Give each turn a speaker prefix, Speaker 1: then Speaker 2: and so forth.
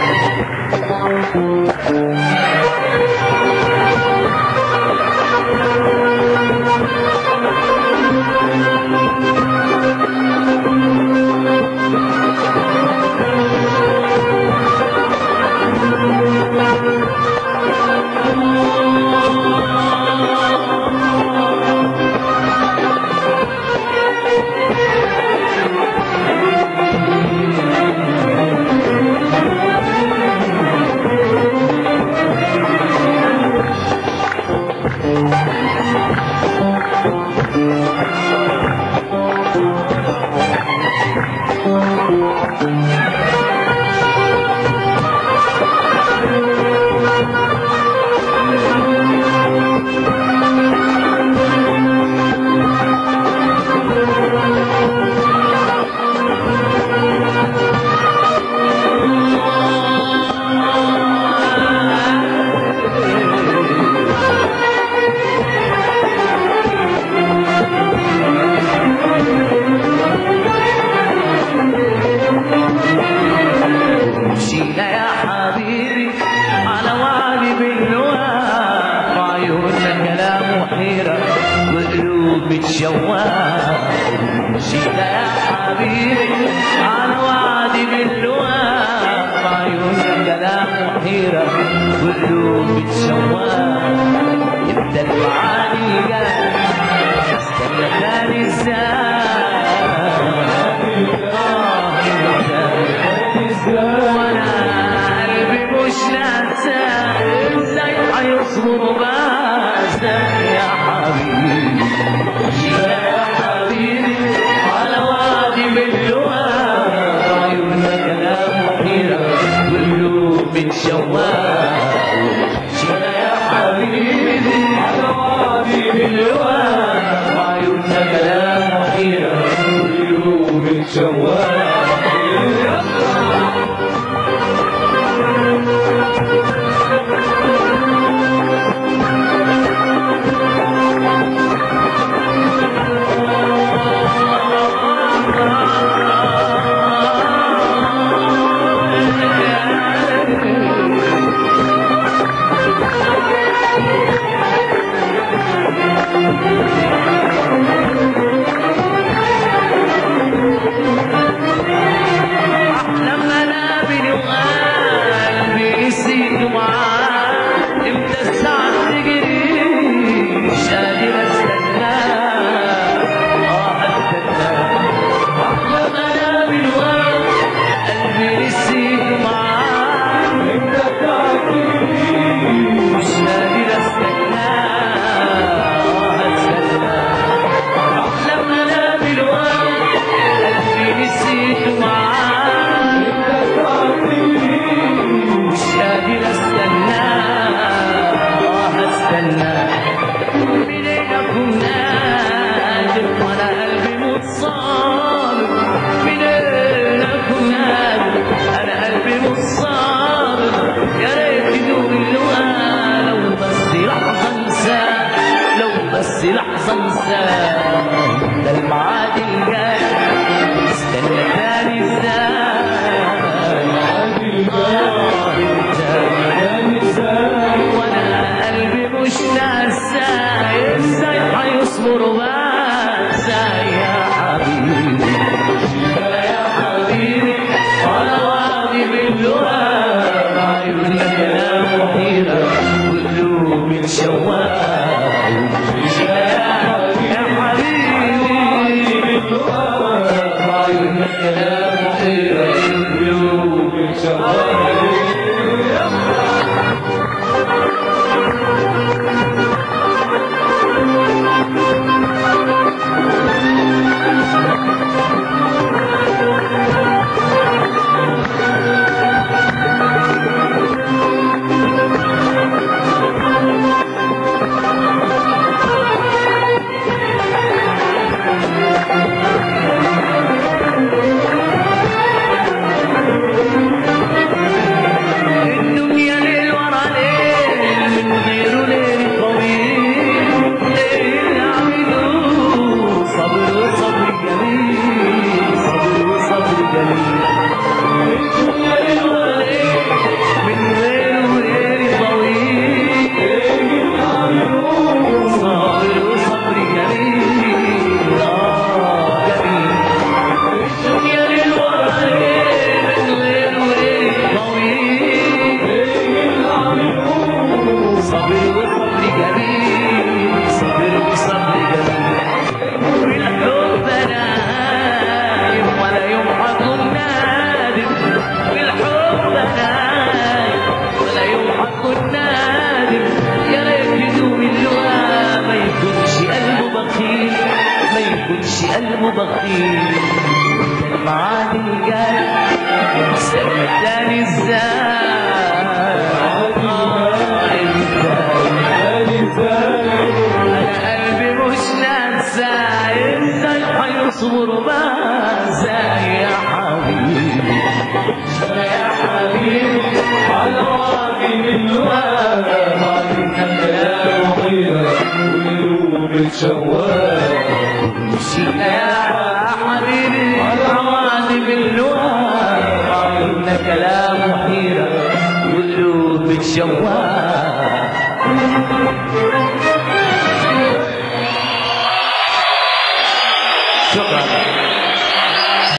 Speaker 1: مشينا يا حبيبي على وعدي باللواء وعيوننا كلام وحيرة وقلوب متشوقة مشينا يا حبيبي على وعدي باللواء وعيوننا كلام وحيرة وقلوب متشوقة يبدأ المعاني جاي استنى تاني ازاي آه يبدأ وانا قلبي مش ناسى ازاي هيصبر بس يا حبيبي يا حبيبي على وادي باللواء عيوننا كلام وحيرة والقلوب متشوقة شينا يا حبيبي على وادي باللواء وعيوننا كلام وحيرة والقلوب متشوقة لما نقابل وقلبي نسيت معاه امتى الساعة تجري مش قادر استنى اه استنى لما نقابل وقلبي نسيت معاه امتى الساعة تجري مش قادر استنى اه استنى لما نقابل قلبي نسيت معاه مش قادر استنى اه استنى منين اكون قادر وانا قلبي متصاب منين اكون قادر انا قلبي متصاب يا ريت يدوم اللقاء لو بس لحظه انساه لو بس لحظه انساه ده الميعاد الجاي استنى تاني ازاي آه ازاي وانا قلبي مش ناسى ازاي هيصبر بس يا حبيبي يا حبيبي على وعدي باللقاء عيوننا كلام وحيرة وقلوب متشوقة يا حبيبي باللقاء عيوننا كلام وحيرة وقلوب متشوقة الزعيم معاني القلب سمتني ازاي انا قلبي مش ناسى ازاي هيصبر بازاي يا حبيبي يا حبيبي على راقي من مشينا يا حبيبي على راقي باللوام إن كلام حيرة وقلوب تشوه